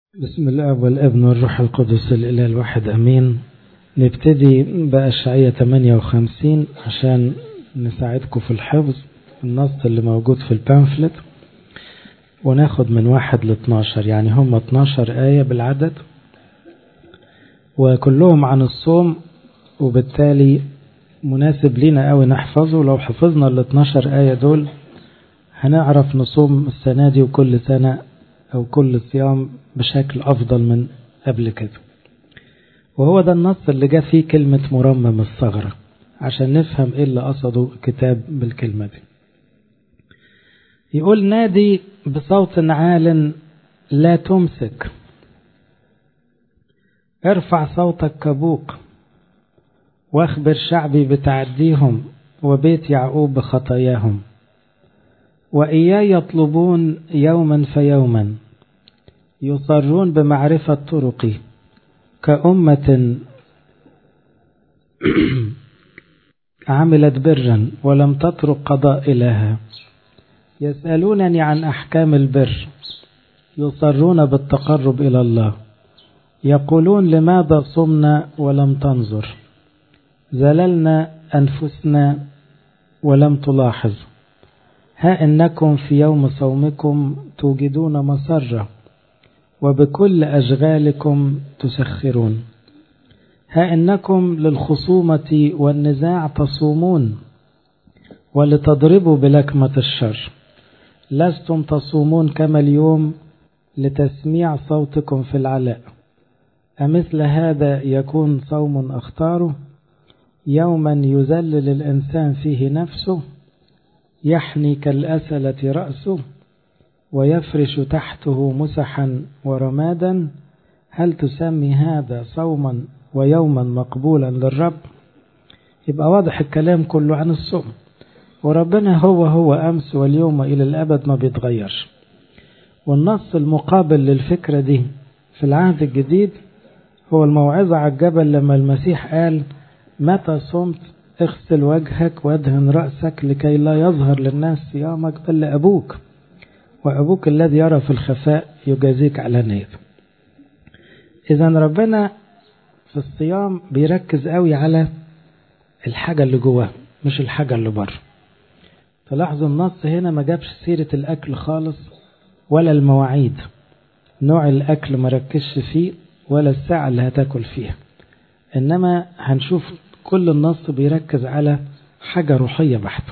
بسم الاب والابن والروح القدس الاله الواحد امين نبتدي باشعية 58 عشان نساعدكم في الحفظ النص اللي موجود في البامفلت وناخد من واحد ل 12 يعني هم 12 آية بالعدد وكلهم عن الصوم وبالتالي مناسب لينا قوي نحفظه لو حفظنا ال 12 آية دول هنعرف نصوم السنة دي وكل سنة أو كل صيام بشكل أفضل من قبل كده وهو ده النص اللي جاء فيه كلمة مرمم الثغرة عشان نفهم ايه اللي قصده الكتاب بالكلمة دي يقول نادي بصوت عال لا تمسك ارفع صوتك كبوق واخبر شعبي بتعديهم وبيت يعقوب بخطاياهم وإياي يطلبون يوما فيوما يصرون بمعرفة طرقي كأمة عملت برا ولم تترك قضاء إلها يسألونني عن أحكام البر يصرون بالتقرب إلى الله يقولون لماذا صمنا ولم تنظر زللنا أنفسنا ولم تلاحظ ها إنكم في يوم صومكم توجدون مسرة وبكل أشغالكم تسخرون ها إنكم للخصومة والنزاع تصومون ولتضربوا بلكمة الشر لستم تصومون كما اليوم لتسميع صوتكم في العلاء أمثل هذا يكون صوم أختاره يوما يذلل الإنسان فيه نفسه يحني كالأسلة رأسه ويفرش تحته مسحا ورمادا هل تسمي هذا صوما ويوما مقبولا للرب يبقى واضح الكلام كله عن الصوم وربنا هو هو أمس واليوم إلى الأبد ما بيتغيرش والنص المقابل للفكرة دي في العهد الجديد هو الموعظة على الجبل لما المسيح قال متى صمت اغسل وجهك وادهن رأسك لكي لا يظهر للناس صيامك بل لأبوك وأبوك الذي يرى في الخفاء يجازيك على نيته إذا ربنا في الصيام بيركز قوي على الحاجة اللي جواه مش الحاجة اللي بره تلاحظوا النص هنا ما جابش سيرة الأكل خالص ولا المواعيد نوع الأكل ما ركزش فيه ولا الساعة اللي هتاكل فيها إنما هنشوف كل النص بيركز على حاجة روحية بحتة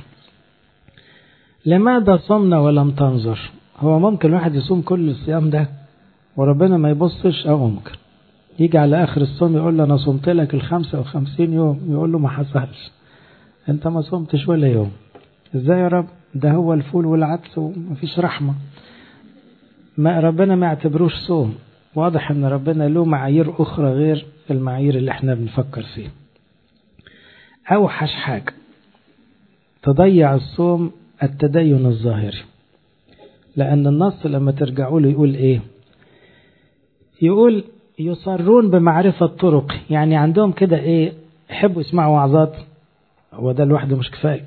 لماذا صمنا ولم تنظر هو ممكن الواحد يصوم كل الصيام ده وربنا ما يبصش أو ممكن يجي على آخر الصوم يقول له أنا صمت لك الخمسة وخمسين يوم يقول له ما حصلش أنت ما صمتش ولا يوم إزاي يا رب ده هو الفول والعدس ومفيش رحمة ما ربنا ما يعتبروش صوم واضح ان ربنا له معايير اخرى غير المعايير اللي احنا بنفكر فيها اوحش حاجة تضيع الصوم التدين الظاهري لان النص لما ترجعوا له يقول ايه يقول يصرون بمعرفة طرق يعني عندهم كده ايه يحبوا يسمعوا وعظات هو ده لوحده مش كفايه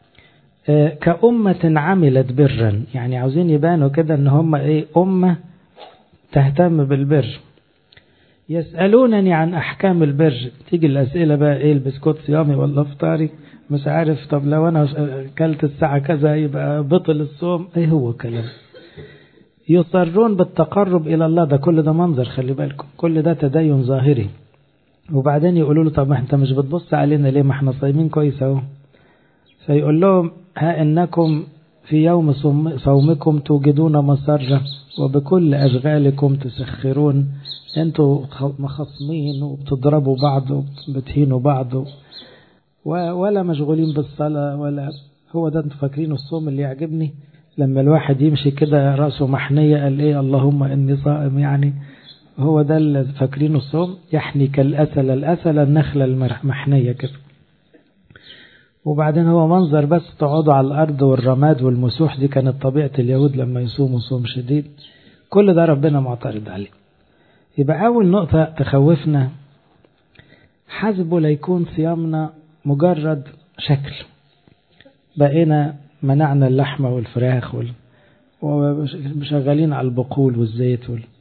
كأمة عملت برا يعني عاوزين يبانوا كده ان هم ايه أمة تهتم بالبر يسألونني عن أحكام البر تيجي الأسئلة بقى ايه البسكوت صيامي ولا فطاري مش عارف طب لو أنا أكلت الساعة كذا يبقى بطل الصوم ايه هو كلام يصرون بالتقرب إلى الله ده كل ده منظر خلي بالكم كل ده تدين ظاهري وبعدين يقولوا له طب ما انت مش بتبص علينا ليه ما احنا صايمين كويس اهو فيقول لهم ها إنكم في يوم صومكم توجدون مسرة وبكل أشغالكم تسخرون أنتوا مخصمين وبتضربوا بعض وبتهينوا بعض ولا مشغولين بالصلاة ولا هو ده انتوا فاكرين الصوم اللي يعجبني لما الواحد يمشي كده راسه محنية قال ايه اللهم اني صائم يعني هو ده اللي فاكرينه الصوم يحني كالأسل الأسل النخلة المحنية كده وبعدين هو منظر بس تقعدوا على الأرض والرماد والمسوح دي كانت طبيعة اليهود لما يصوموا صوم شديد كل ده ربنا معترض عليه يبقى أول نقطة تخوفنا حسبه ليكون صيامنا مجرد شكل بقينا منعنا اللحمة والفراخ وال... وشغالين على البقول والزيت وال...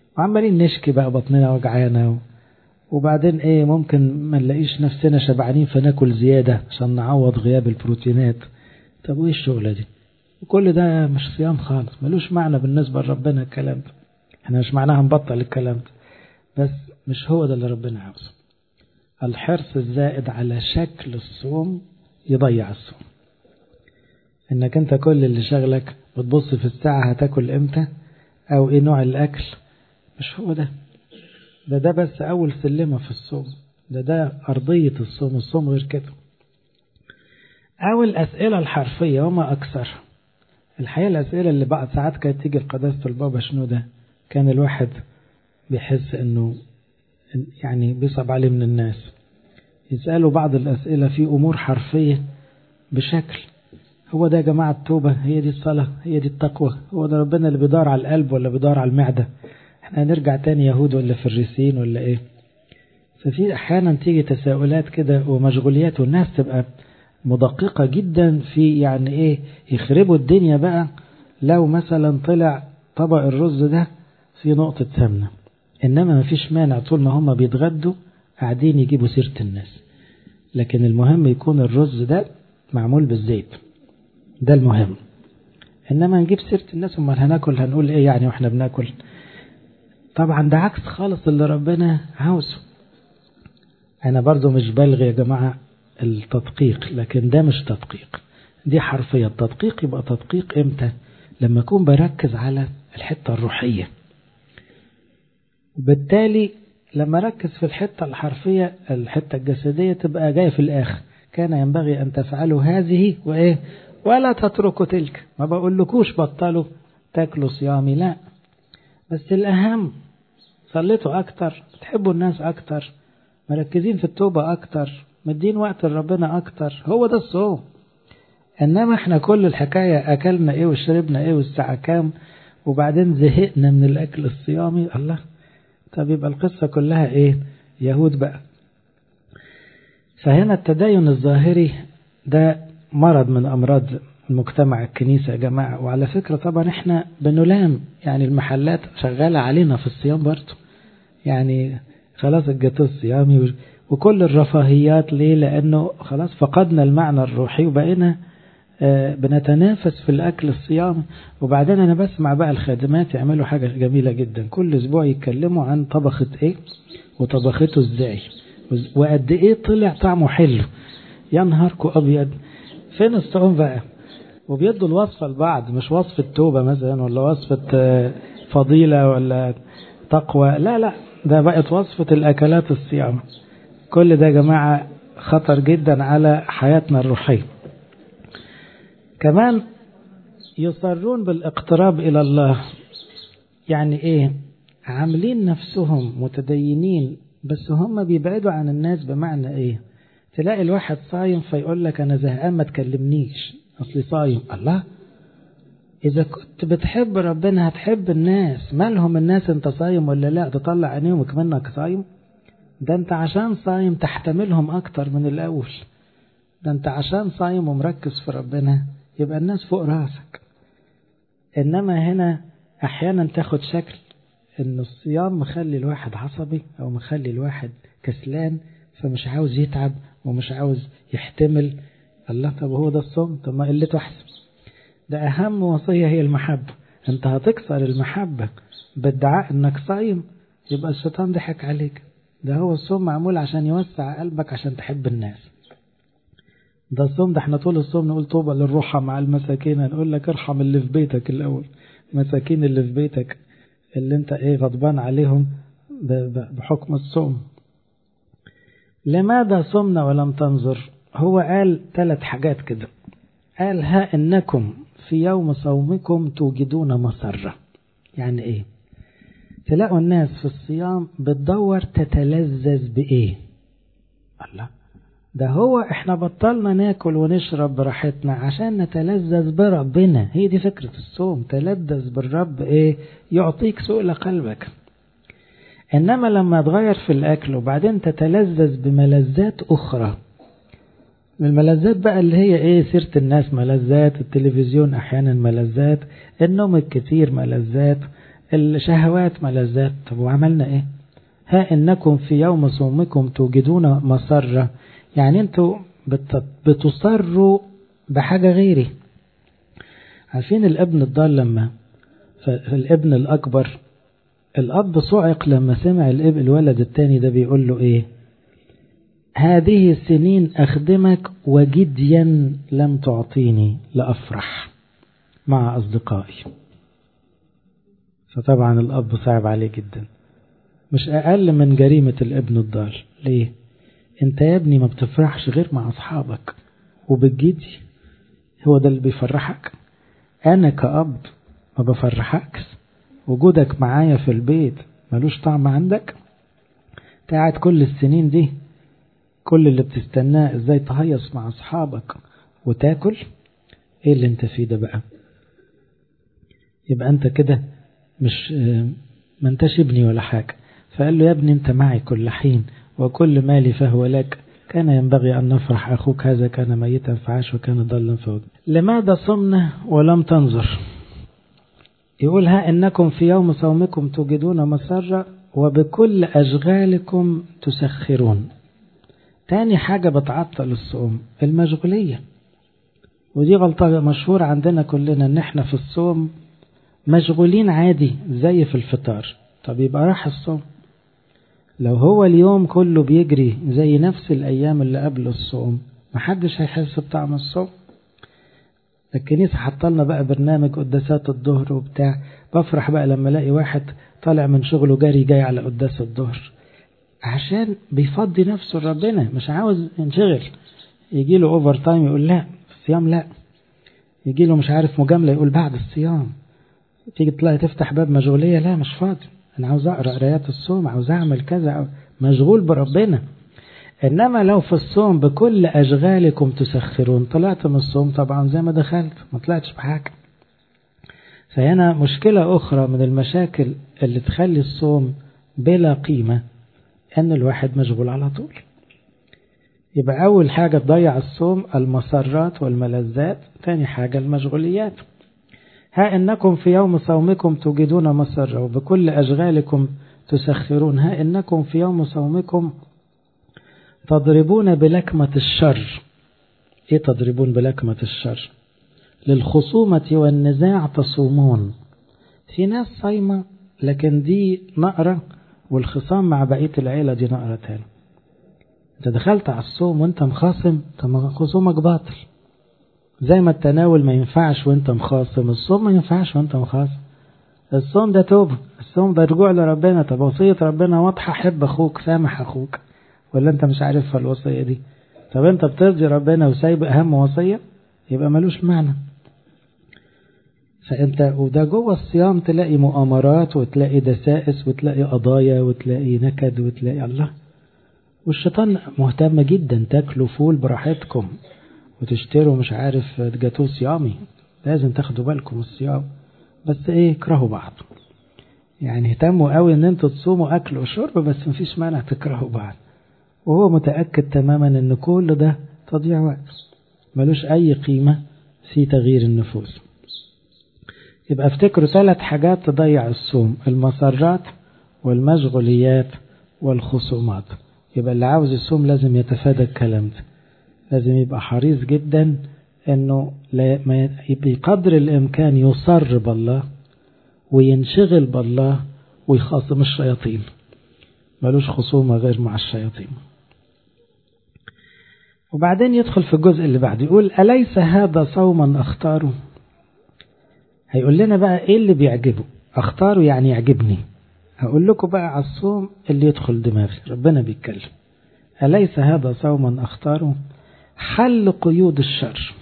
وعمالين نشكي بقى بطننا وجعانة وبعدين ايه ممكن ما نلاقيش نفسنا شبعانين فناكل زيادة عشان نعوض غياب البروتينات طب وايه الشغلة دي وكل ده مش صيام خالص ملوش معنى بالنسبة لربنا الكلام ده احنا مش معناها نبطل الكلام ده بس مش هو ده اللي ربنا عاوزه الحرص الزائد على شكل الصوم يضيع الصوم انك انت كل اللي شغلك بتبص في الساعة هتاكل امتى او ايه نوع الاكل مش هو ده ده ده بس اول سلمة في الصوم ده ده ارضية الصوم الصوم غير كده او الاسئلة الحرفية وما اكثرها الحقيقة الاسئلة اللي بعد ساعات كانت تيجي القداسة البابا شنو ده كان الواحد بيحس انه يعني بيصعب عليه من الناس يسألوا بعض الأسئلة في أمور حرفية بشكل هو ده يا جماعة التوبة هي دي الصلاة هي دي التقوى هو ده ربنا اللي بيدار على القلب ولا بيدار على المعدة احنا هنرجع تاني يهود ولا فريسين ولا ايه ففي احيانا تيجي تساؤلات كده ومشغوليات والناس تبقى مدققة جدا في يعني ايه يخربوا الدنيا بقى لو مثلا طلع طبق الرز ده في نقطة سمنة إنما ما فيش مانع طول ما هم بيتغدوا قاعدين يجيبوا سيرة الناس لكن المهم يكون الرز ده معمول بالزيت ده المهم إنما نجيب سيرة الناس امال هناكل هنقول إيه يعني وإحنا بناكل طبعا ده عكس خالص اللي ربنا عاوزه أنا برضو مش بلغي يا جماعة التدقيق لكن ده مش تدقيق دي حرفية التدقيق يبقى تدقيق إمتى لما أكون بركز على الحتة الروحية بالتالي لما ركز في الحتة الحرفية الحتة الجسدية تبقى جاية في الآخر كان ينبغي أن تفعلوا هذه وإيه ولا تتركوا تلك ما بقولكوش بطلوا تاكلوا صيامي لا بس الأهم صليتوا أكتر تحبوا الناس أكتر مركزين في التوبة أكتر مدين وقت لربنا أكتر هو ده الصوم إنما إحنا كل الحكاية أكلنا إيه وشربنا إيه والساعة كام وبعدين زهقنا من الأكل الصيامي الله طب يبقى القصة كلها إيه يهود بقى فهنا التدين الظاهري ده مرض من أمراض المجتمع الكنيسة يا جماعة وعلى فكرة طبعا احنا بنلام يعني المحلات شغالة علينا في الصيام برضه يعني خلاص الجاتو الصيامي وكل الرفاهيات ليه لأنه خلاص فقدنا المعنى الروحي وبقينا بنتنافس في الأكل الصيام وبعدين أنا بسمع بقى الخادمات يعملوا حاجة جميلة جدا كل أسبوع يتكلموا عن طبخة إيه وطبخته إزاي وقد إيه طلع طعمه حلو يا نهاركو أبيض فين الصوم بقى وبيدوا الوصفة لبعض مش وصفة توبة مثلا ولا وصفة فضيلة ولا تقوى لا لا ده بقت وصفة الأكلات الصيام كل ده يا جماعة خطر جدا على حياتنا الروحية كمان يصرون بالاقتراب إلى الله يعني إيه عاملين نفسهم متدينين بس هم بيبعدوا عن الناس بمعنى إيه تلاقي الواحد صايم فيقول لك أنا زهقان ما تكلمنيش أصلي صايم الله إذا كنت بتحب ربنا هتحب الناس مالهم الناس أنت صايم ولا لا تطلع عينيهم كمنك صايم ده أنت عشان صايم تحتملهم أكتر من الأول ده أنت عشان صايم ومركز في ربنا يبقى الناس فوق راسك إنما هنا أحيانا تاخد شكل إن الصيام مخلي الواحد عصبي أو مخلي الواحد كسلان فمش عاوز يتعب ومش عاوز يحتمل الله طب هو ده الصوم طب ما قلته أحسن ده أهم وصية هي المحبة أنت هتكسر المحبة بادعاء إنك صايم يبقى الشيطان ضحك عليك ده هو الصوم معمول عشان يوسع قلبك عشان تحب الناس ده الصوم ده احنا طول الصوم نقول طوبى للروحة مع المساكين هنقول لك ارحم اللي في بيتك الأول مساكين اللي في بيتك اللي انت ايه غضبان عليهم بحكم الصوم لماذا صمنا ولم تنظر هو قال ثلاث حاجات كده قال ها إنكم في يوم صومكم توجدون مسرة يعني ايه تلاقوا الناس في الصيام بتدور تتلذذ بإيه الله ده هو احنا بطلنا ناكل ونشرب براحتنا عشان نتلذذ بربنا هي دي فكرة الصوم تلذذ بالرب ايه يعطيك سؤل قلبك انما لما تغير في الاكل وبعدين تتلذذ بملذات اخرى الملذات بقى اللي هي ايه سيرة الناس ملذات التلفزيون احيانا ملذات النوم الكتير ملذات الشهوات ملذات طب وعملنا ايه ها انكم في يوم صومكم توجدون مسرة يعني انتوا بتصروا بحاجة غيري عارفين الابن الضال لما فالابن الأكبر الأب صعق لما سمع الاب الولد التاني ده بيقول له إيه هذه السنين أخدمك وجديا لم تعطيني لأفرح مع أصدقائي فطبعا الأب صعب عليه جدا مش أقل من جريمة الابن الضال ليه انت يا ابني ما بتفرحش غير مع أصحابك وبالجدي هو ده اللي بيفرحك أنا كأب ما بفرحكش وجودك معايا في البيت ملوش طعم عندك قاعد كل السنين دي كل اللي بتستناه ازاي تهيص مع اصحابك وتاكل ايه اللي انت فيه ده بقى يبقى انت كده مش ما انتش ابني ولا حاجة فقال له يا ابني انت معي كل حين وكل مالي فهو لك كان ينبغي أن نفرح أخوك هذا كان ميتا فعاش وكان ضلا فوق لماذا صمنا ولم تنظر يقول ها إنكم في يوم صومكم توجدون مسرة وبكل أشغالكم تسخرون تاني حاجة بتعطل الصوم المشغولية ودي غلطة مشهورة عندنا كلنا ان احنا في الصوم مشغولين عادي زي في الفطار طب يبقى راح الصوم لو هو اليوم كله بيجري زي نفس الأيام اللي قبل الصوم محدش هيحس بطعم الصوم الكنيسة حطلنا بقى برنامج قداسات الظهر وبتاع بفرح بقى لما الاقي واحد طالع من شغله جري جاي على قداس الظهر عشان بيفضي نفسه لربنا مش عاوز ينشغل يجي له اوفر تايم يقول لا الصيام لا يجي له مش عارف مجاملة يقول بعد الصيام تيجي تلاقي تفتح باب مشغولية لا مش فاضي انا عاوز اقرا قرايات الصوم عاوز اعمل كذا مشغول بربنا انما لو في الصوم بكل اشغالكم تسخرون طلعت من الصوم طبعا زي ما دخلت ما طلعتش بحاجه فهنا مشكلة أخرى من المشاكل اللي تخلي الصوم بلا قيمة أن الواحد مشغول على طول يبقى أول حاجة تضيع الصوم المسرات والملذات ثاني حاجة المشغوليات ها إنكم في يوم صومكم توجدون مسرة وبكل أشغالكم تسخرون ها إنكم في يوم صومكم تضربون بلكمة الشر إيه تضربون بلكمة الشر للخصومة والنزاع تصومون في ناس صايمة لكن دي نقرة والخصام مع بقية العيلة دي نقرة تاني انت دخلت على الصوم وانت مخاصم طب خصومك باطل زي ما التناول ما ينفعش وانت مخاصم الصوم ما ينفعش وانت مخاصم الصوم ده توبة الصوم ده رجوع لربنا طب وصية ربنا واضحة حب اخوك سامح اخوك ولا انت مش عارفها الوصية دي طب انت بترضي ربنا وسايب اهم وصية يبقى ملوش معنى فانت وده جوه الصيام تلاقي مؤامرات وتلاقي دسائس وتلاقي قضايا وتلاقي نكد وتلاقي الله والشيطان مهتم جدا تاكلوا فول براحتكم وتشتروا مش عارف جاتوه صيامي لازم تاخدوا بالكم الصيام بس ايه اكرهوا بعض يعني اهتموا قوي ان انتوا تصوموا اكل وشرب بس مفيش مانع تكرهوا بعض وهو متأكد تماما ان كل ده تضييع وقت ملوش اي قيمة في تغيير النفوس يبقى افتكروا ثلاث حاجات تضيع الصوم المسرات والمشغوليات والخصومات يبقى اللي عاوز يصوم لازم يتفادى الكلام ده لازم يبقى حريص جدا انه بقدر الامكان يصر بالله وينشغل بالله ويخاصم الشياطين ملوش خصومة غير مع الشياطين وبعدين يدخل في الجزء اللي بعده يقول أليس هذا صوما أختاره هيقول لنا بقى ايه اللي بيعجبه اختاره يعني يعجبني هقول لكم بقى على الصوم اللي يدخل دماغي ربنا بيتكلم أليس هذا صوما أختاره حل قيود الشر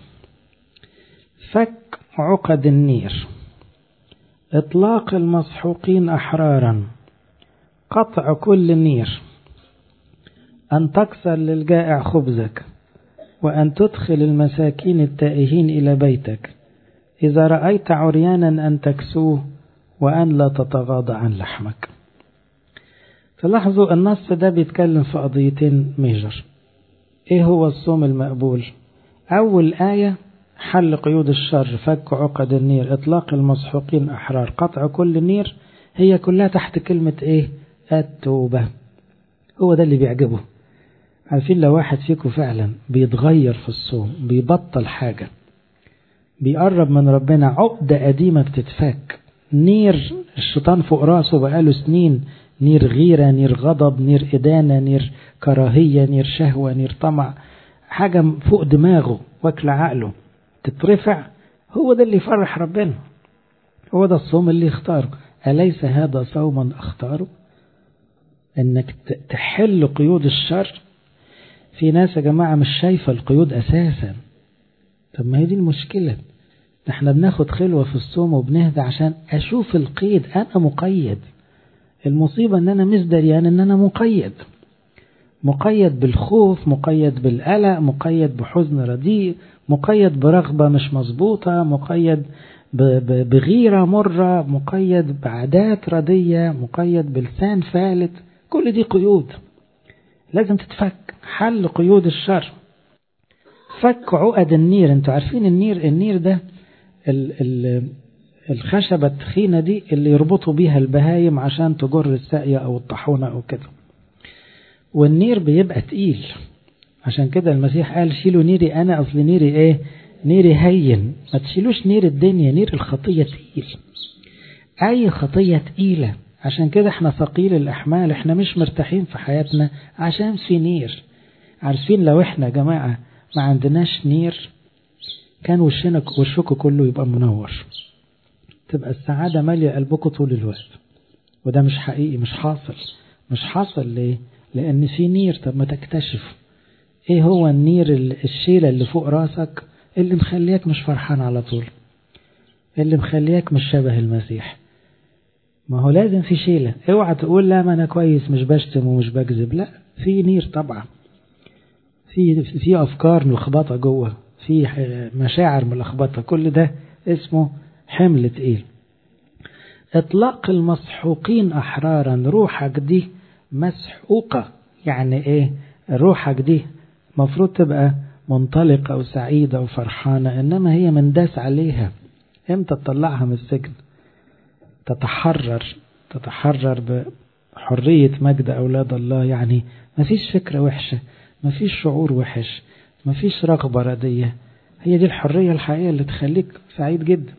فك عقد النير إطلاق المسحوقين أحرارا قطع كل نير أن تكسر للجائع خبزك وأن تدخل المساكين التائهين إلى بيتك إذا رأيت عريانا أن تكسوه وأن لا تتغاضى عن لحمك تلاحظوا النص ده بيتكلم في قضيتين ميجر ايه هو الصوم المقبول اول آية حل قيود الشر فك عقد النير اطلاق المسحوقين احرار قطع كل نير هي كلها تحت كلمة ايه التوبة هو ده اللي بيعجبه عارفين لو واحد فيكم فعلا بيتغير في الصوم بيبطل حاجة بيقرب من ربنا عقدة قديمة بتتفك نير الشيطان فوق راسه بقاله سنين نير غيرة نير غضب نير إدانة نير كراهية نير شهوة نير طمع حاجة فوق دماغه واكل عقله تترفع هو ده اللي يفرح ربنا هو ده الصوم اللي يختاره أليس هذا صوما أختاره أنك تحل قيود الشر في ناس يا جماعة مش شايفة القيود أساسا طب ما هي دي المشكلة احنا بناخد خلوة في الصوم وبنهدى عشان أشوف القيد أنا مقيد المصيبة أن أنا مش دريان أن أنا مقيد مقيد بالخوف مقيد بالقلق مقيد بحزن رديء مقيد برغبة مش مظبوطة مقيد بغيرة مرة مقيد بعادات ردية مقيد بلسان فالت كل دي قيود لازم تتفك حل قيود الشر فك عقد النير انتوا عارفين النير النير ده ال ال الخشبة التخينة دي اللي يربطوا بيها البهايم عشان تجر الساقية أو الطاحونة أو كده والنير بيبقى تقيل عشان كده المسيح قال شيلوا نيري أنا أصل نيري إيه نيري هين ما تشيلوش نير الدنيا نير الخطية تقيل أي خطية تقيلة عشان كده احنا ثقيل الأحمال احنا مش مرتاحين في حياتنا عشان في نير عارفين لو احنا يا جماعة ما عندناش نير كان وشنا وشكوا كله يبقى منور تبقى السعادة مالية قلبكم طول الوقت وده مش حقيقي مش حاصل مش حاصل ليه لأن في نير طب ما تكتشف ايه هو النير الشيلة اللي فوق راسك اللي مخليك مش فرحان على طول اللي مخليك مش شبه المسيح ما هو لازم في شيلة اوعى تقول لا ما انا كويس مش بشتم ومش بكذب لا في نير طبعا في في افكار ملخبطه جوه في مشاعر ملخبطه كل ده اسمه حمل تقيل اطلاق المسحوقين احرارا روحك دي مسحوقه يعني ايه روحك دي مفروض تبقى منطلقه وسعيده وفرحانه انما هي منداس عليها امتى تطلعها من السجن تتحرر تتحرر بحريه مجد اولاد الله يعني مفيش فكره وحشه مفيش شعور وحش مفيش رغبة ردية هي دي الحرية الحقيقية اللي تخليك سعيد جدا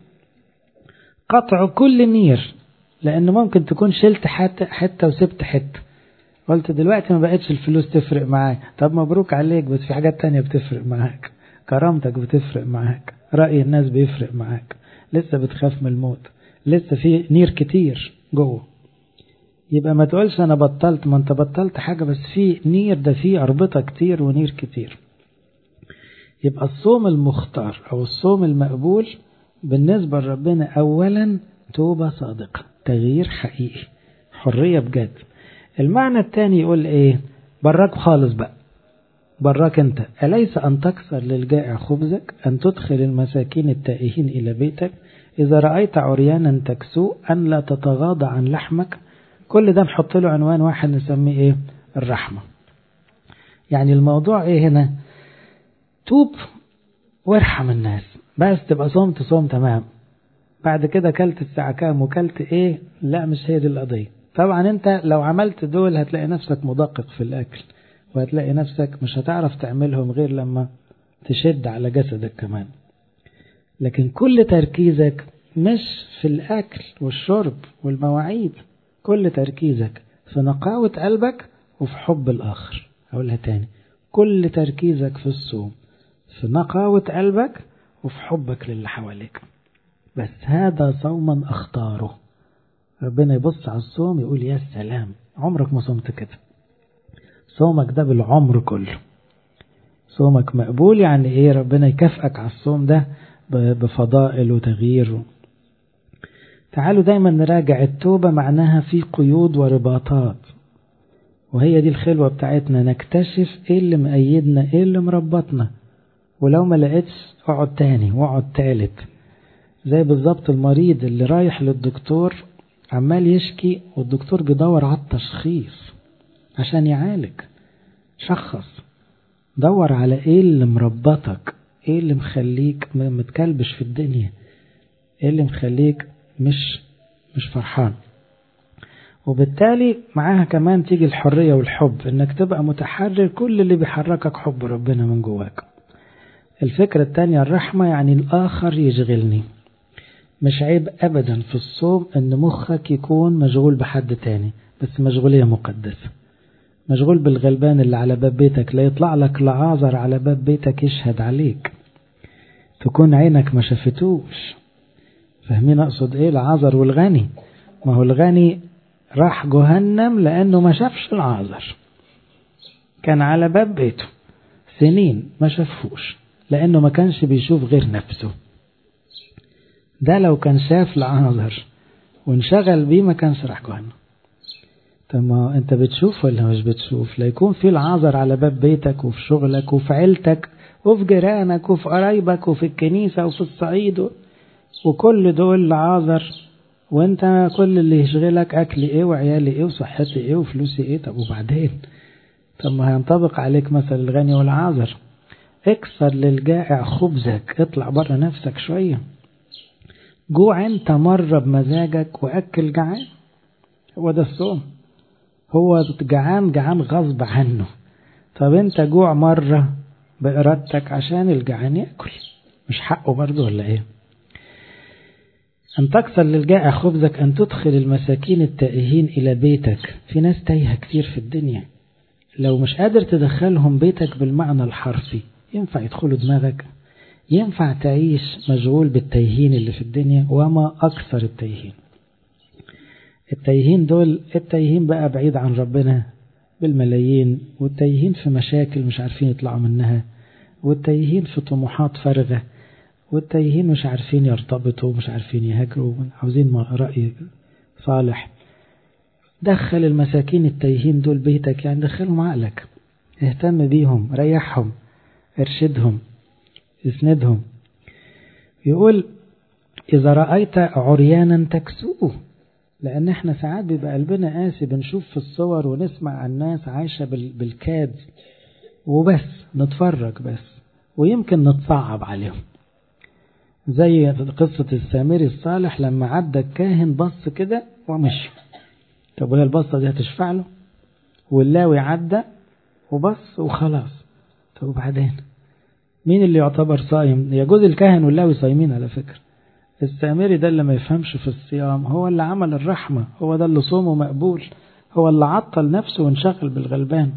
قطع كل نير لأن ممكن تكون شلت حتة, حتة وسبت حتة قلت دلوقتي ما بقتش الفلوس تفرق معاك طب مبروك عليك بس في حاجات تانية بتفرق معاك كرامتك بتفرق معاك رأي الناس بيفرق معاك لسه بتخاف من الموت لسه في نير كتير جوه يبقى ما تقولش انا بطلت ما انت بطلت حاجة بس في نير ده في اربطة كتير ونير كتير يبقى الصوم المختار او الصوم المقبول بالنسبة لربنا اولا توبة صادقة تغيير حقيقي حرية بجد المعنى الثاني يقول ايه براك خالص بقى براك انت أليس أن تكسر للجائع خبزك أن تدخل المساكين التائهين إلى بيتك إذا رأيت عريانا تكسو أن لا تتغاضى عن لحمك كل ده نحط له عنوان واحد نسميه ايه الرحمة يعني الموضوع ايه هنا توب وارحم الناس بس تبقى صمت صوم تمام بعد كده كلت الساعة كام وكلت ايه لا مش هي دي القضية طبعا انت لو عملت دول هتلاقي نفسك مدقق في الاكل وهتلاقي نفسك مش هتعرف تعملهم غير لما تشد على جسدك كمان لكن كل تركيزك مش في الاكل والشرب والمواعيد كل تركيزك في نقاوة قلبك وفي حب الآخر أقولها تاني كل تركيزك في الصوم في نقاوة قلبك وفي حبك للي حواليك بس هذا صوما أختاره ربنا يبص على الصوم يقول يا سلام عمرك ما صمت كده صومك ده بالعمر كله صومك مقبول يعني ايه ربنا يكافئك على الصوم ده بفضائل وتغيير تعالوا دايما نراجع التوبة معناها في قيود ورباطات وهي دي الخلوة بتاعتنا نكتشف ايه اللي مأيدنا ايه اللي مربطنا ولو ما لقيتش اقعد تاني واقعد تالت زي بالظبط المريض اللي رايح للدكتور عمال يشكي والدكتور بيدور على التشخيص عشان يعالج شخص دور على ايه اللي مربطك ايه اللي مخليك متكلبش في الدنيا ايه اللي مخليك مش مش فرحان وبالتالي معاها كمان تيجي الحرية والحب انك تبقى متحرر كل اللي بيحركك حب ربنا من جواك الفكرة التانية الرحمة يعني الآخر يشغلني مش عيب أبدا في الصوم أن مخك يكون مشغول بحد تاني بس مشغولية مقدسة مشغول بالغلبان اللي على باب بيتك لا يطلع لك لعازر على باب بيتك يشهد عليك تكون عينك ما شافتوش فاهمين أقصد إيه العازر والغني ما هو الغني راح جهنم لأنه ما شافش العازر كان على باب بيته سنين ما شافوش لأنه ما كانش بيشوف غير نفسه ده لو كان شاف العازر وانشغل بيه ما كانش راح جهنم طب ما انت بتشوف ولا مش بتشوف لا يكون في العازر على باب بيتك وفي شغلك وفي عيلتك وفي جيرانك وفي قرايبك وفي الكنيسة وفي الصعيد وكل دول عازر وانت كل اللي يشغلك اكلي ايه وعيالي ايه وصحتي ايه وفلوسي ايه طب وبعدين طب ما هينطبق عليك مثل الغني والعازر اكسر للجائع خبزك اطلع بره نفسك شوية جوع انت مرة بمزاجك واكل جعان هو ده الصوم هو جعان جعان غصب عنه طب انت جوع مرة بإرادتك عشان الجعان يأكل مش حقه برضه ولا ايه أن تكسر للجائع خبزك أن تدخل المساكين التائهين إلى بيتك في ناس تايهة كتير في الدنيا لو مش قادر تدخلهم بيتك بالمعنى الحرفي ينفع يدخلوا دماغك ينفع تعيش مشغول بالتايهين اللي في الدنيا وما أكثر التايهين التايهين دول التايهين بقى بعيد عن ربنا بالملايين والتايهين في مشاكل مش عارفين يطلعوا منها والتايهين في طموحات فارغة والتايهين مش عارفين يرتبطوا مش عارفين يهاجروا عاوزين رأي صالح دخل المساكين التايهين دول بيتك يعني دخلهم عقلك اهتم بيهم ريحهم ارشدهم اسندهم يقول إذا رأيت عريانا تكسوه لأن احنا ساعات بيبقى قلبنا قاسي بنشوف في الصور ونسمع عن ناس عايشة بالكاد وبس نتفرج بس ويمكن نتصعب عليهم زي قصة السامري الصالح لما عدى الكاهن بص كده ومشي طب وهي البصة دي هتشفع له واللاوي عدى وبص وخلاص طب وبعدين مين اللي يعتبر صايم يجوز الكاهن واللاوي صايمين على فكرة السامري ده اللي ما يفهمش في الصيام هو اللي عمل الرحمة هو ده اللي صومه مقبول هو اللي عطل نفسه وانشغل بالغلبان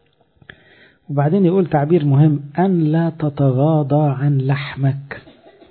وبعدين يقول تعبير مهم أن لا تتغاضى عن لحمك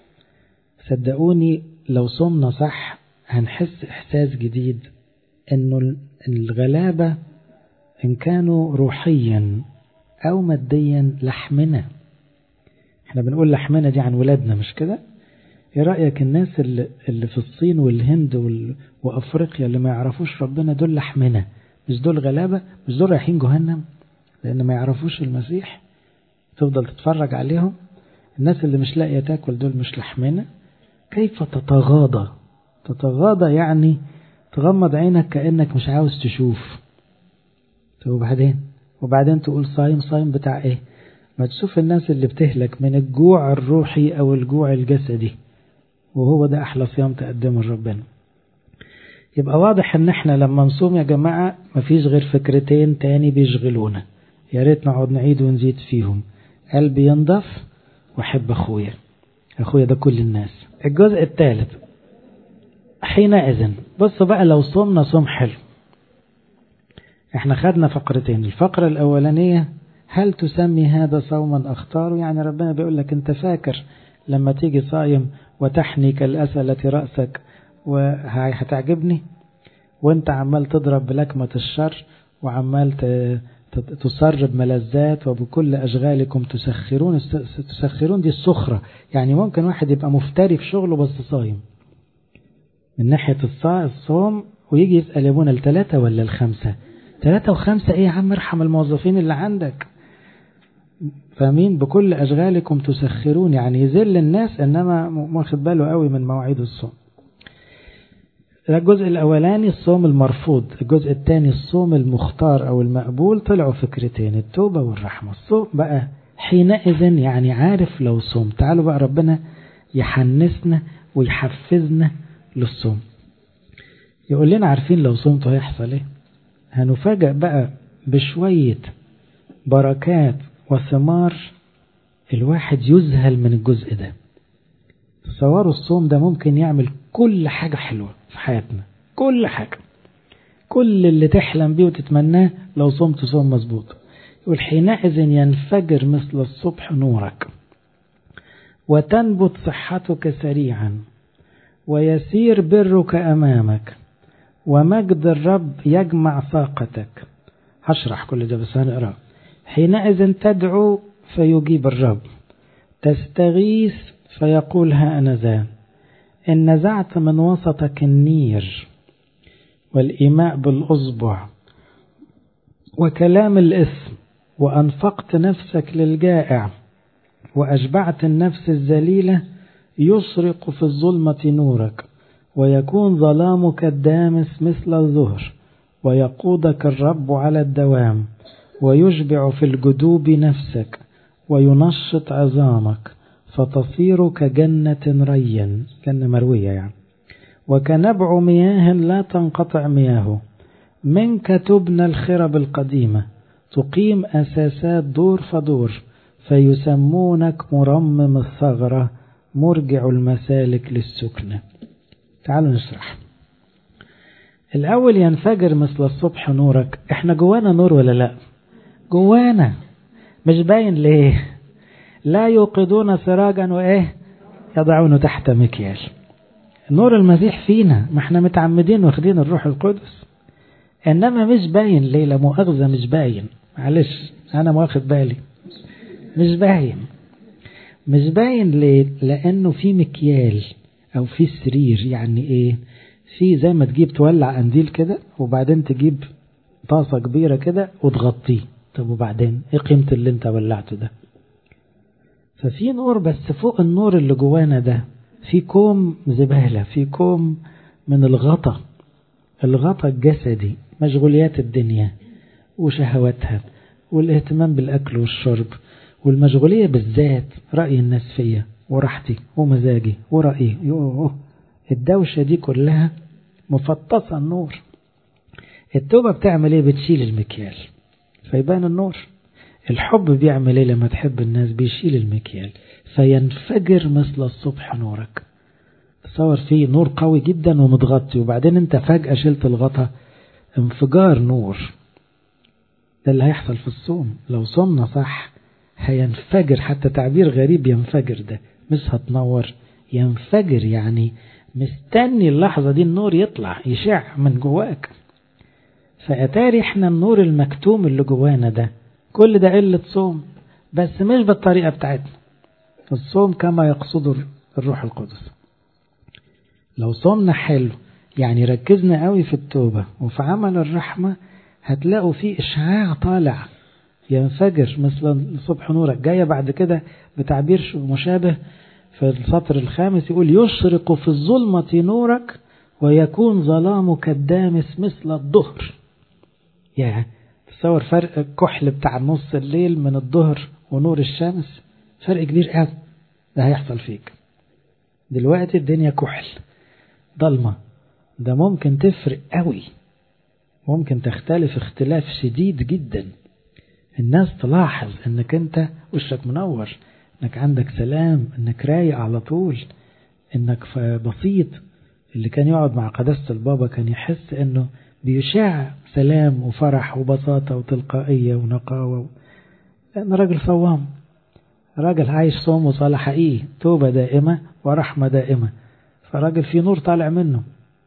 صدقوني لو صمنا صح هنحس إحساس جديد أنه الغلابة إن كانوا روحيا أو ماديا لحمنا احنا بنقول لحمنا دي عن ولادنا مش كده ايه رأيك الناس اللي, اللي في الصين والهند وال... وأفريقيا اللي ما يعرفوش ربنا دول لحمنا مش دول غلابة مش دول رايحين جهنم لأن ما يعرفوش المسيح تفضل تتفرج عليهم الناس اللي مش لاقية تاكل دول مش لحمنا كيف تتغاضى تتغاضى يعني تغمض عينك كأنك مش عاوز تشوف طب وبعدين وبعدين تقول صايم صايم بتاع ايه ما تشوف الناس اللي بتهلك من الجوع الروحي او الجوع الجسدي وهو ده احلى صيام تقدمه لربنا يبقى واضح ان احنا لما نصوم يا جماعة مفيش غير فكرتين تاني بيشغلونا يا ريت نقعد نعيد ونزيد فيهم قلبي ينضف واحب اخويا اخويا ده كل الناس الجزء الثالث حينئذ بصوا بقى لو صومنا صوم حلو احنا خدنا فقرتين الفقرة الاولانية هل تسمي هذا صوما اختاره يعني ربنا بيقول لك انت فاكر لما تيجي صايم وتحني كالأسلة رأسك وهتعجبني وانت عمال تضرب بلكمة الشر وعمال تصر بملذات وبكل أشغالكم تسخرون تسخرون دي السخرة يعني ممكن واحد يبقى مفتري في شغله بس صايم من ناحية الصوم ويجي يسأل يبونا الثلاثة ولا الخمسة ثلاثة وخمسة ايه يا عم ارحم الموظفين اللي عندك فاهمين بكل أشغالكم تسخرون يعني يذل الناس إنما واخد باله قوي من مواعيد الصوم الجزء الأولاني الصوم المرفوض الجزء الثاني الصوم المختار أو المقبول طلعوا فكرتين التوبة والرحمة الصوم بقى حينئذ يعني عارف لو صوم تعالوا بقى ربنا يحنسنا ويحفزنا للصوم يقول لنا عارفين لو صمتوا هيحصل ايه هنفاجأ بقى بشوية بركات وثمار الواحد يذهل من الجزء ده تصوروا الصوم ده ممكن يعمل كل حاجة حلوة في حياتنا كل حاجة كل اللي تحلم بيه وتتمناه لو صمت صوم مظبوط يقول حينئذ ينفجر مثل الصبح نورك وتنبت صحتك سريعا ويسير برك أمامك ومجد الرب يجمع ساقتك هشرح كل ده بس هنقرأ حينئذ تدعو فيجيب الرب تستغيث فيقول ها أنا ذا إن نزعت من وسطك النير والإيماء بالأصبع وكلام الإثم وأنفقت نفسك للجائع وأشبعت النفس الذليلة يشرق في الظلمة نورك ويكون ظلامك الدامس مثل الظهر ويقودك الرب على الدوام ويشبع في الجدوب نفسك وينشط عظامك فتصير كجنة ريا جنة مروية يعني وكنبع مياه لا تنقطع مياهه منك تبنى الخرب القديمة تقيم أساسات دور فدور فيسمونك مرمم الثغرة مرجع المسالك للسكنة تعالوا نشرح الأول ينفجر مثل الصبح نورك احنا جوانا نور ولا لا جوانا مش باين ليه لا يوقدون سراجا وايه يضعونه تحت مكيال نور المسيح فينا ما احنا متعمدين واخدين الروح القدس انما مش باين ليه لا مؤاخذة مش باين معلش انا واخد بالي مش باين مش باين ليه لانه في مكيال او في سرير يعني ايه في زي ما تجيب تولع قنديل كده وبعدين تجيب طاسة كبيرة كده وتغطيه طب وبعدين ايه قيمة اللي انت ولعته ده ففي نور بس فوق النور اللي جوانا ده في كوم زبالة في كوم من الغطا الغطا الجسدي مشغوليات الدنيا وشهواتها والاهتمام بالأكل والشرب والمشغولية بالذات رأي الناس فيا وراحتي ومزاجي ورأيي يوه الدوشة دي كلها مفطسة النور التوبة بتعمل ايه بتشيل المكيال فيبان النور الحب بيعمل ايه لما تحب الناس بيشيل المكيال فينفجر مثل الصبح نورك تصور فيه نور قوي جدا ومتغطي وبعدين انت فجأة شلت الغطا انفجار نور ده اللي هيحصل في الصوم لو صمنا صح هينفجر حتى تعبير غريب ينفجر ده مش هتنور ينفجر يعني مستني اللحظة دي النور يطلع يشع من جواك فأتاري احنا النور المكتوم اللي جوانا ده كل ده قلة صوم بس مش بالطريقة بتاعتنا الصوم كما يقصد الروح القدس لو صومنا حلو يعني ركزنا قوي في التوبة وفي عمل الرحمة هتلاقوا فيه إشعاع طالع ينفجر مثل صبح نورك جاية بعد كده بتعبير مشابه في السطر الخامس يقول يشرق في الظلمة نورك ويكون ظلامك الدامس مثل الظهر يا تصور فرق الكحل بتاع نص الليل من الظهر ونور الشمس فرق كبير قوي ده هيحصل فيك دلوقتي الدنيا كحل ضلمة ده ممكن تفرق قوي ممكن تختلف اختلاف شديد جدا الناس تلاحظ انك انت وشك منور انك عندك سلام انك رايق على طول انك بسيط اللي كان يقعد مع قداسة البابا كان يحس انه بيشع سلام وفرح وبساطة وتلقائية ونقاوة لأنه راجل صوام راجل عايش صوم وصلاة حقيقي توبة دائمة ورحمة دائمة فراجل في نور طالع منه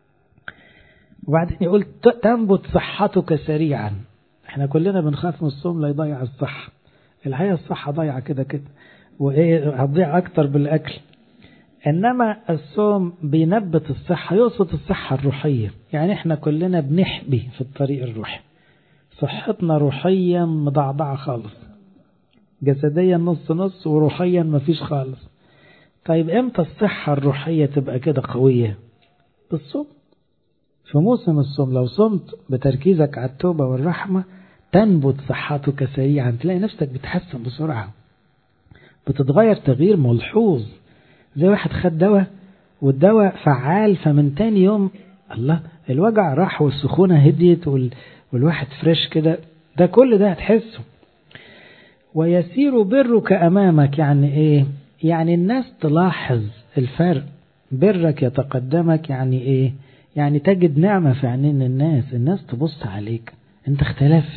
وبعدين يقول تنبت صحتك سريعا احنا كلنا بنخاف من الصوم لا يضيع الصحة الحقيقة الصحة ضايعة كده كده وايه هتضيع اكتر بالاكل انما الصوم بينبت الصحة يقصد الصحة الروحية يعني احنا كلنا بنحبي في الطريق الروحي صحتنا روحيا مضعضعة خالص جسديا نص نص وروحيا مفيش خالص طيب امتى الصحة الروحية تبقى كده قوية بالصوم في موسم الصوم لو صمت بتركيزك على التوبة والرحمة تنبت صحتك سريعا تلاقي نفسك بتحسن بسرعة بتتغير تغيير ملحوظ زي واحد خد دواء والدواء فعال فمن تاني يوم الله الوجع راح والسخونة هديت وال... والواحد فريش كده ده كل ده هتحسه ويسير برك أمامك يعني إيه يعني الناس تلاحظ الفرق برك يتقدمك يعني إيه يعني تجد نعمة في عينين الناس الناس تبص عليك انت اختلفت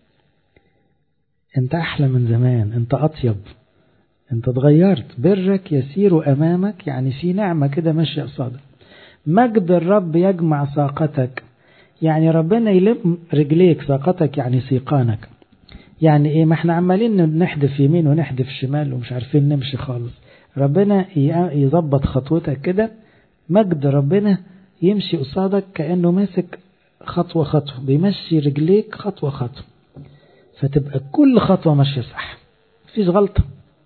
انت أحلى من زمان انت أطيب انت اتغيرت برك يسير أمامك يعني في نعمة كده ماشية قصادك مجد الرب يجمع ساقتك يعني ربنا يلم رجليك ساقتك يعني سيقانك يعني ايه ما احنا عمالين نحدف يمين ونحدف شمال ومش عارفين نمشي خالص ربنا يظبط خطوتك كده مجد ربنا يمشي قصادك كأنه ماسك خطوة خطوة بيمشي رجليك خطوة خطوة فتبقى كل خطوة ماشية صح مفيش غلطة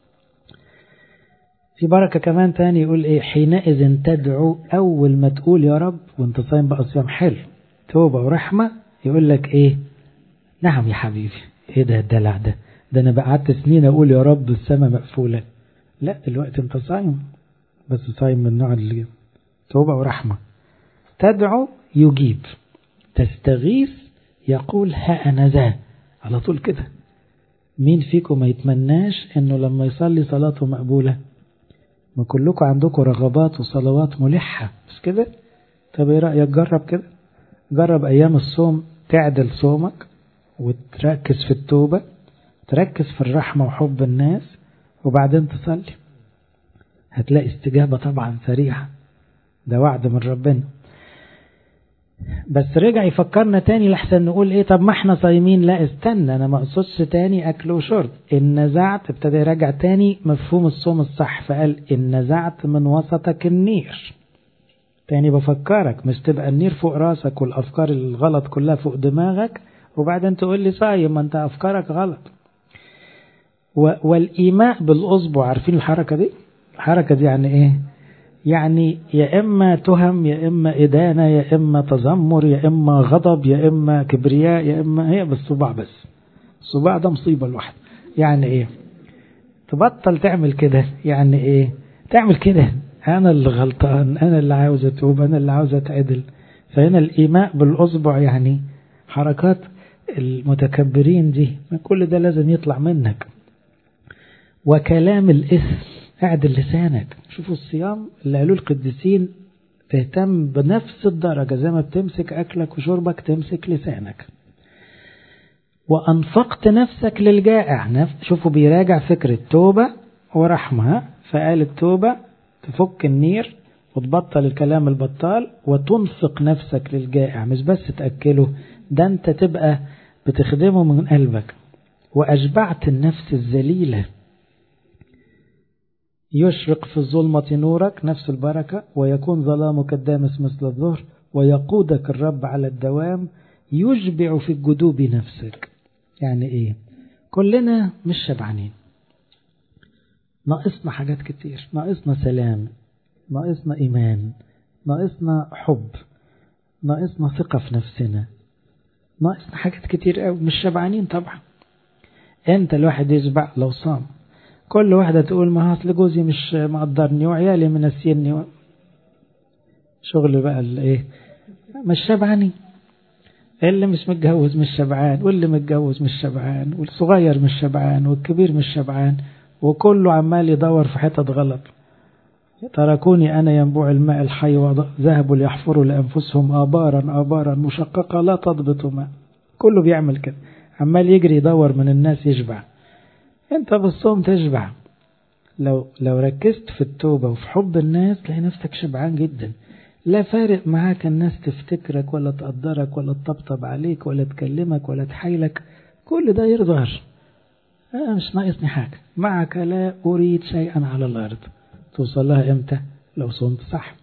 في بركة كمان تاني يقول ايه حينئذ تدعو اول ما تقول يا رب وانت صايم بقى صيام حلو توبة ورحمة يقول لك ايه نعم يا حبيبي ايه ده الدلع ده ده انا بقى قعدت سنين اقول يا رب السماء مقفولة لا دلوقتي انت صايم بس صايم من النوع اللي توبة ورحمة تدعو يجيب تستغيث يقول ها أنا ذا على طول كده مين فيكم ما يتمناش انه لما يصلي صلاته مقبولة ما كلكم عندكم رغبات وصلوات ملحة مش كده طب ايه رأيك جرب كده جرب ايام الصوم تعدل صومك وتركز في التوبة تركز في الرحمة وحب الناس وبعدين تصلي هتلاقي استجابة طبعا سريعة ده وعد من ربنا بس رجع يفكرنا تاني لحسن نقول ايه طب ما احنا صايمين لا استنى انا ما اقصدش تاني اكل وشرب ان نزعت ابتدى يراجع تاني مفهوم الصوم الصح فقال ان نزعت من وسطك النير تاني بفكرك مش تبقى النير فوق راسك والافكار الغلط كلها فوق دماغك وبعدين تقول لي صايم ما انت افكارك غلط والايماء بالاصبع عارفين الحركه دي الحركه دي يعني ايه يعني يا إما تهم يا إما إدانة يا إما تذمر يا إما غضب يا إما كبرياء يا إما هي بالصباع بس الصباع ده مصيبة الواحد يعني إيه تبطل تعمل كده يعني إيه تعمل كده أنا اللي غلطان أنا اللي عاوز أتوب أنا اللي عاوز أتعدل فهنا الإيماء بالأصبع يعني حركات المتكبرين دي كل ده لازم يطلع منك وكلام الإثم اعدل لسانك شوفوا الصيام اللي قالوا القديسين تهتم بنفس الدرجة زي ما بتمسك أكلك وشربك تمسك لسانك وأنفقت نفسك للجائع نف... شوفوا بيراجع فكرة توبة ورحمة فقال التوبة تفك النير وتبطل الكلام البطال وتنفق نفسك للجائع مش بس تأكله ده انت تبقى بتخدمه من قلبك وأشبعت النفس الذليلة يشرق في الظلمة نورك نفس البركة ويكون ظلامك الدامس مثل الظهر ويقودك الرب على الدوام يشبع في الجدوب نفسك يعني ايه كلنا مش شبعانين ناقصنا حاجات كتير ناقصنا سلام ناقصنا إيمان ناقصنا حب ناقصنا ثقة في نفسنا ناقصنا حاجات كتير قوي مش شبعانين طبعا امتى الواحد يشبع لو صام كل واحدة تقول ما اصل جوزي مش مقدرني وعيالي منسيني و... شغل بقى الايه مش شبعانين اللي مش متجوز مش شبعان واللي متجوز مش شبعان والصغير مش شبعان والكبير مش شبعان وكله عمال يدور في حتت غلط تركوني أنا ينبوع الماء الحي وذهبوا ليحفروا لأنفسهم آبارا آبارا مشققة لا تضبط ماء كله بيعمل كده عمال يجري يدور من الناس يشبع انت بالصوم تشبع لو لو ركزت في التوبة وفي حب الناس تلاقي نفسك شبعان جدا لا فارق معاك الناس تفتكرك ولا تقدرك ولا تطبطب عليك ولا تكلمك ولا تحايلك كل ده يظهر أنا مش ناقصني حاجة معك لا أريد شيئا على الأرض توصل لها إمتى لو صمت صح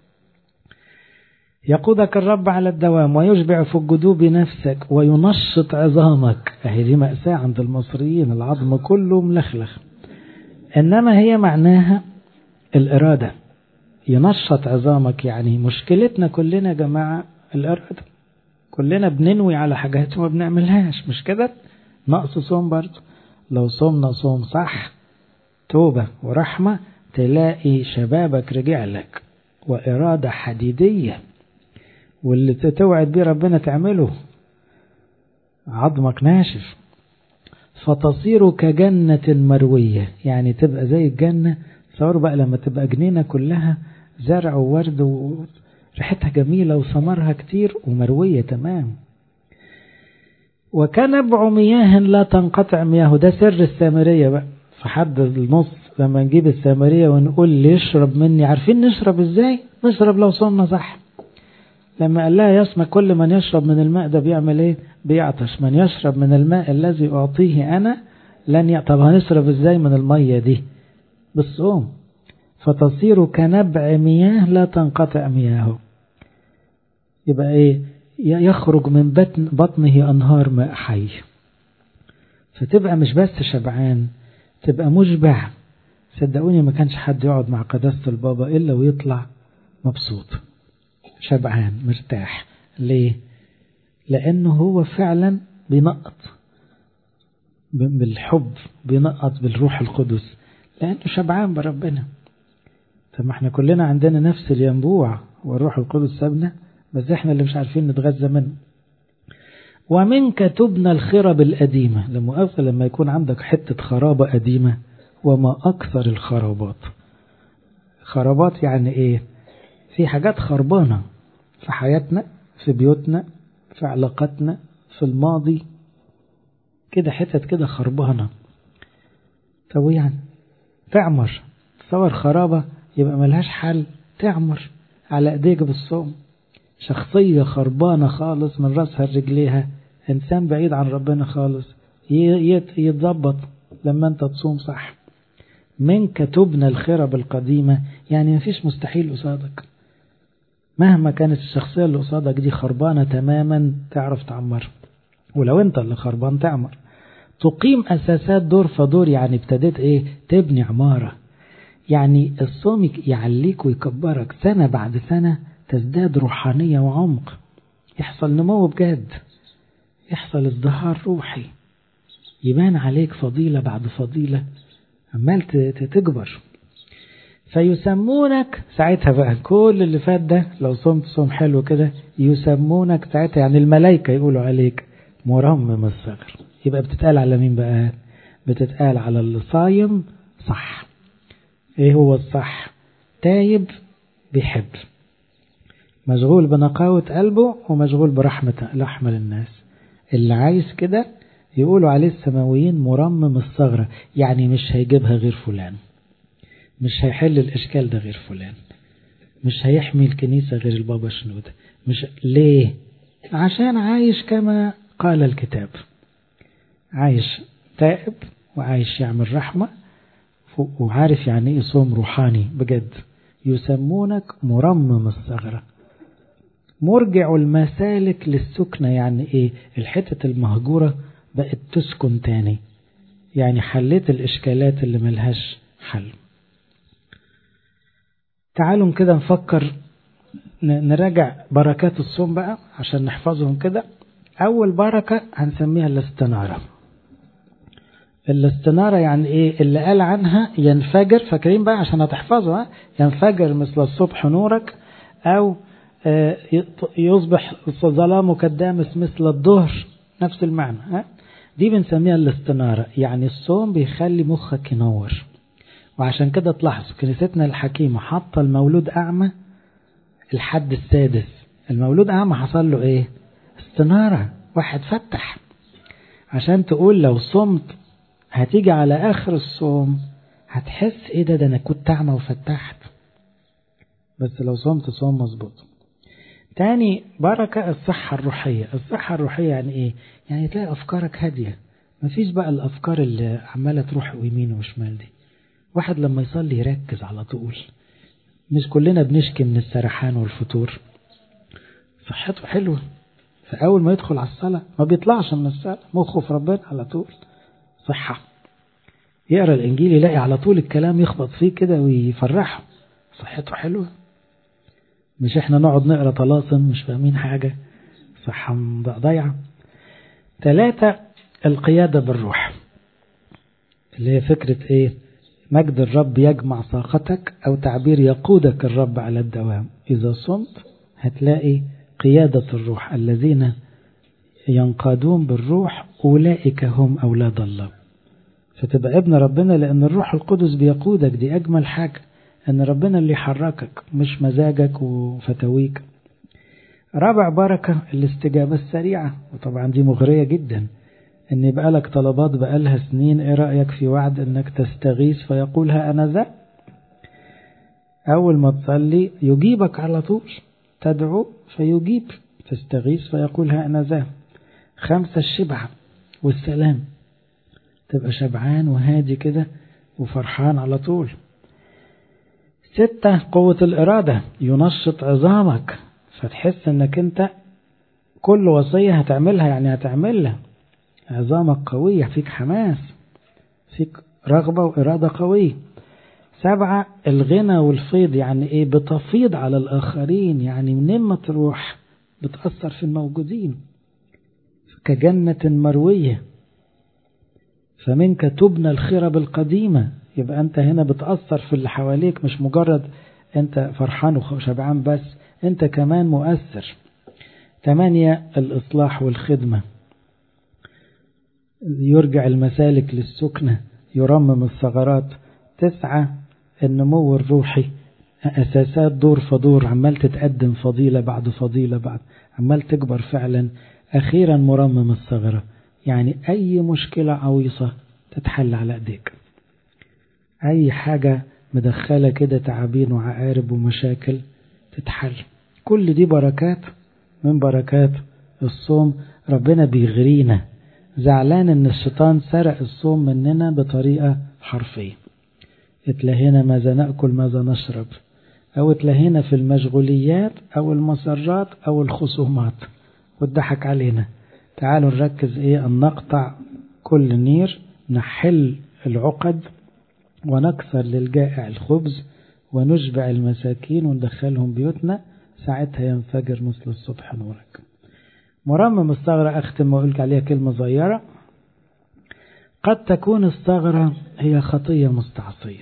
يقودك الرب على الدوام ويشبع في الجدوب نفسك وينشط عظامك أهي دي مأساة عند المصريين العظم كله ملخلخ إنما هي معناها الإرادة ينشط عظامك يعني مشكلتنا كلنا يا جماعة الإرادة كلنا بننوي على حاجات وما بنعملهاش مش كده نقص صوم برضه لو صومنا صوم صح توبة ورحمة تلاقي شبابك رجع لك وإرادة حديدية واللي توعد بيه ربنا تعمله عظمك ناشف فتصير كجنة مروية يعني تبقى زي الجنة تصور بقى لما تبقى جنينة كلها زرع وورد وريحتها جميلة وثمرها كتير ومروية تمام وكنبع مياه لا تنقطع مياه ده سر السامرية بقى في حد النص لما نجيب السامرية ونقول لي يشرب مني عارفين نشرب ازاي نشرب لو صمنا صح لما قال لها يسمى كل من يشرب من الماء ده بيعمل ايه بيعطش من يشرب من الماء الذي أعطيه أنا لن ي... طب هنشرب ازاي من المية دي بالصوم فتصير كنبع مياه لا تنقطع مياهه يبقى ايه يخرج من بطن بطنه أنهار ماء حي فتبقى مش بس شبعان تبقى مشبع صدقوني ما كانش حد يقعد مع قداسة البابا إلا ويطلع مبسوط شبعان مرتاح ليه لأنه هو فعلا بينقط بالحب بينقط بالروح القدس لأنه شبعان بربنا طب ما احنا كلنا عندنا نفس الينبوع والروح القدس سابنا بس احنا اللي مش عارفين نتغذى منه ومنك تبنى الخرب القديمة لمؤاخذة لما يكون عندك حتة خرابة قديمة وما أكثر الخرابات خرابات يعني إيه في حاجات خربانة في حياتنا في بيوتنا في علاقاتنا في الماضي كده حتت كده خربانة طب يعني تعمر تصور خرابة يبقى ملهاش حل تعمر على ايديك بالصوم شخصية خربانة خالص من رأسها لرجليها إنسان بعيد عن ربنا خالص يتظبط لما أنت تصوم صح منك تبنى الخرب القديمة يعني مفيش مستحيل قصادك مهما كانت الشخصية اللي قصادك دي خربانة تماما تعرف تعمر ولو أنت اللي خربان تعمر تقيم أساسات دور فدور يعني ابتديت إيه تبني عمارة يعني الصوم يعليك ويكبرك سنة بعد سنة تزداد روحانية وعمق يحصل نمو بجد يحصل ازدهار روحي يبان عليك فضيلة بعد فضيلة عمال تكبر فيسمونك ساعتها بقى كل اللي فات ده لو صمت صوم حلو كده يسمونك ساعتها يعني الملائكة يقولوا عليك مرمم الصغر يبقى بتتقال على مين بقى بتتقال على اللي صايم صح ايه هو الصح تايب بيحب مشغول بنقاوة قلبه ومشغول برحمة رحمة للناس اللي عايز كده يقولوا عليه السماويين مرمم الثغرة يعني مش هيجيبها غير فلان مش هيحل الإشكال ده غير فلان مش هيحمي الكنيسة غير البابا شنودة مش ليه عشان عايش كما قال الكتاب عايش تائب وعايش يعمل رحمة وعارف يعني ايه صوم روحاني بجد يسمونك مرمم الثغرة مرجع المسالك للسكنة يعني ايه الحتة المهجورة بقت تسكن تاني يعني حليت الإشكالات اللي ملهاش حل تعالوا كده نفكر نراجع بركات الصوم بقى عشان نحفظهم كده أول بركة هنسميها الاستنارة الاستنارة يعني ايه اللي قال عنها ينفجر فاكرين بقى عشان هتحفظوا ينفجر مثل الصبح نورك او يصبح ظلامك الدامس مثل الظهر نفس المعنى ها دي بنسميها الاستنارة يعني الصوم بيخلي مخك ينور وعشان كده تلاحظوا كنيستنا الحكيمة حاطة المولود أعمى الحد السادس المولود أعمى حصل له إيه استنارة واحد فتح عشان تقول لو صمت هتيجي على آخر الصوم هتحس إيه ده ده أنا كنت أعمى وفتحت بس لو صمت صوم مظبوط تاني بركة الصحة الروحية الصحة الروحية يعني إيه يعني تلاقي أفكارك هادية مفيش بقى الأفكار اللي عمالة تروح ويمين وشمال دي واحد لما يصلي يركز على طول مش كلنا بنشكي من السرحان والفتور صحته حلوة فأول ما يدخل على الصلاة ما بيطلعش من الصلاة مخه في ربنا على طول صحة يقرأ الإنجيل يلاقي على طول الكلام يخبط فيه كده ويفرحه صحته حلوة مش احنا نقعد نقرأ طلاسم مش فاهمين حاجة صحة ضايعة ثلاثة القيادة بالروح اللي هي فكرة ايه مجد الرب يجمع طاقتك او تعبير يقودك الرب على الدوام اذا صمت هتلاقي قيادة الروح الذين ينقادون بالروح أولئك هم أولاد الله فتبقى ابن ربنا لأن الروح القدس بيقودك دي أجمل حاجة أن ربنا اللي يحركك مش مزاجك وفتويك رابع بركة الاستجابة السريعة وطبعا دي مغرية جدا ان يبقى لك طلبات بقالها سنين ايه رأيك في وعد انك تستغيث فيقولها انا ذا اول ما تصلي يجيبك على طول تدعو فيجيب تستغيث فيقولها انا ذا خمسة الشبع والسلام تبقى شبعان وهادي كده وفرحان على طول ستة قوة الإرادة ينشط عظامك فتحس انك انت كل وصية هتعملها يعني هتعملها عظامك قوية فيك حماس فيك رغبة وإرادة قوية سبعة الغنى والفيض يعني ايه بتفيض على الآخرين يعني منين ما تروح بتأثر في الموجودين كجنة مروية فمنك تبنى الخرب القديمة يبقى أنت هنا بتأثر في اللي حواليك مش مجرد أنت فرحان وشبعان بس أنت كمان مؤثر ثمانية الإصلاح والخدمة يرجع المسالك للسكنة يرمم الثغرات تسعة النمو الروحي أساسات دور فدور عمال تتقدم فضيلة بعد فضيلة بعد عمال تكبر فعلا أخيرا مرمم الثغرة يعني أي مشكلة عويصة تتحل على أيديك أي حاجة مدخلة كده تعابين وعقارب ومشاكل تتحل كل دي بركات من بركات الصوم ربنا بيغرينا زعلان ان الشيطان سرق الصوم مننا بطريقة حرفية اتلهينا ماذا نأكل ماذا نشرب او اتلهينا في المشغوليات او المسرات او الخصومات واتضحك علينا تعالوا نركز ايه ان نقطع كل نير نحل العقد ونكسر للجائع الخبز ونشبع المساكين وندخلهم بيوتنا ساعتها ينفجر مثل الصبح نورك مرمم الثغرة أختم وأقول عليها كلمة صغيرة قد تكون الثغرة هي خطية مستعصية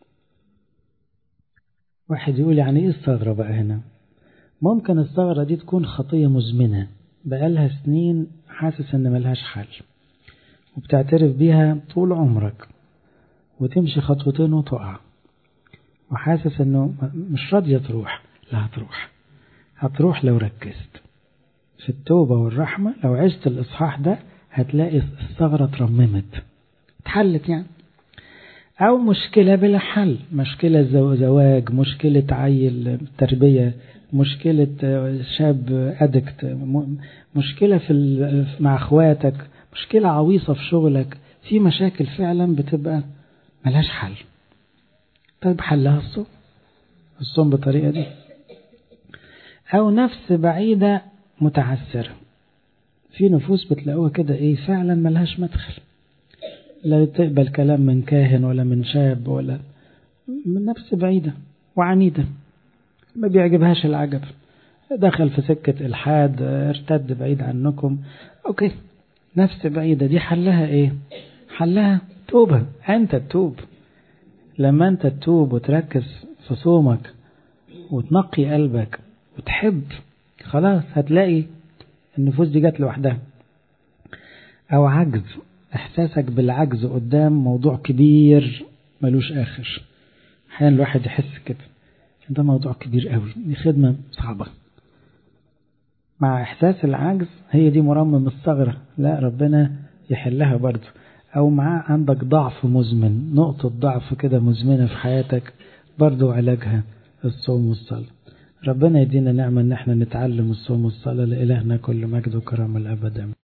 واحد يقول يعني إيه الثغرة بقى هنا ممكن الثغرة دي تكون خطية مزمنة بقالها سنين حاسس إن ملهاش حل وبتعترف بيها طول عمرك وتمشي خطوتين وتقع وحاسس إنه مش راضية تروح لا هتروح هتروح لو ركزت في التوبة والرحمة لو عشت الإصحاح ده هتلاقي الثغرة اترممت اتحلت يعني أو مشكلة بلا حل مشكلة زواج مشكلة عيل تربية مشكلة شاب أدكت مشكلة في مع أخواتك مشكلة عويصة في شغلك في مشاكل فعلا بتبقى ملهاش حل طيب حلها الصوم الصوم بالطريقة دي أو نفس بعيدة متعسرة في نفوس بتلاقوها كده ايه فعلا ملهاش مدخل لا تقبل كلام من كاهن ولا من شاب ولا من نفس بعيدة وعنيدة ما بيعجبهاش العجب دخل في سكة الحاد ارتد بعيد عنكم اوكي نفس بعيدة دي حلها ايه حلها توبة انت تتوب لما انت تتوب وتركز في صومك وتنقي قلبك وتحب خلاص هتلاقي النفوس دي جت لوحدها او عجز احساسك بالعجز قدام موضوع كبير ملوش اخر احيانا الواحد يحس كده ده موضوع كبير قوي دي خدمة صعبة مع احساس العجز هي دي مرمم الثغرة لا ربنا يحلها برضه او معاه عندك ضعف مزمن نقطة ضعف كده مزمنة في حياتك برضه علاجها الصوم والصلاة ربنا يدينا نعمة ان احنا نتعلم الصوم والصلاة لإلهنا كل مجد وكرم الأبد